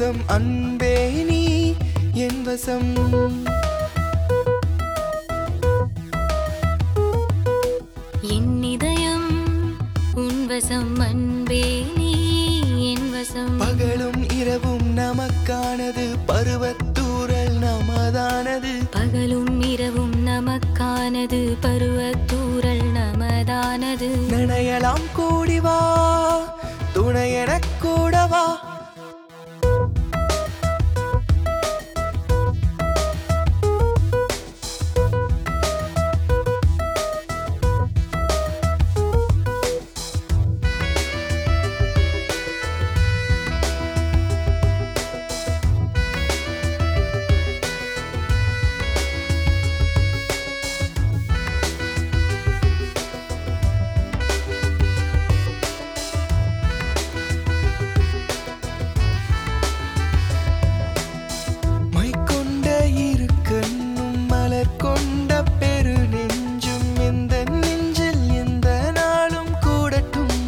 வசம் அன்பே நீ என் வசம் என் இதயம் உன் வசம் அன்பே நீ என் வசம் பகலும் இரவும் நமக்கானது பருவத்தூரல் நமதானது பகலும் இரவும் நமக்கானது பருவத்தூரல் நமதானது நினையலாம் கூடிவா துணையெனக் கூடவா மை கொண்ட இரு கண்ணும் மலர் கொண்ட பெரு நெஞ்சும் எந்த நெஞ்சில் எந்த நாளும் கூடட்டும்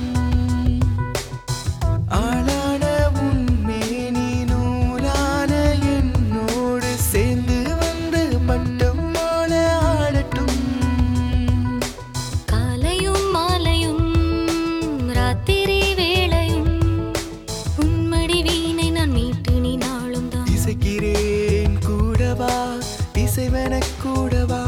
ஆளான உன்மேனி நூலான என்னோடு சேர்ந்து வந்து மட்டம் போல ஆடட்டும் காலையும் மாலையும் ராத்திரி வேளையும் உன்மடி வீணை நான் மீட்டு நீ நாளும் தான் இசைக்கிறேன் கூடவா இசைவனக் கூடவா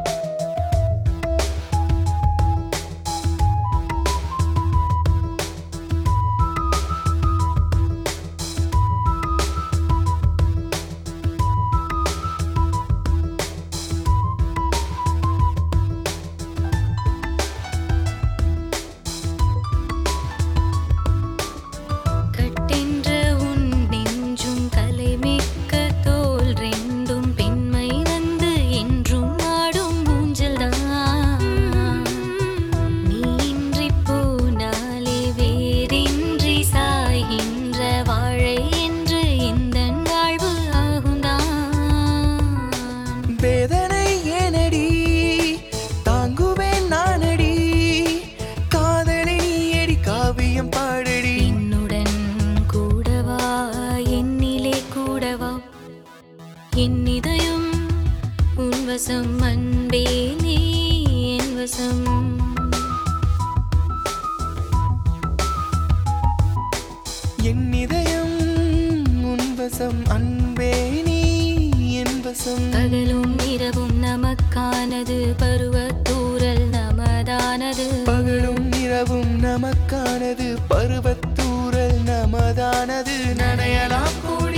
கட்டென்ற உன் நெஞ்சும் கலைமிக்க தோல் ரெண்டும் பெண்மை வந்து என்றும் ஆடும் ஊஞ்சல்தான் நீ இன்றி போனாலே வேறின்றி சாய்கின்ற வாழை என்று இந்த வாழ்வு ஆகும்தான் வேதனை ஏனடி தாங்குவேன் நானடி காதலை நீயடி காவியம் பாடடி என்னுடன் கூடவா என்னிலே கூடவா என் இதயம் உன் வசம் அன்பே நீ என் வசம் என் இதயம் உன் வசம் அன்பே நீ என் வசம் பகலும் இரவும் நமக்கானது பருவத்தூரல் நமதானது பகலும் இரவும் நமக்கானது பருவத்தூரல் நமதானது நனையலாம் கூட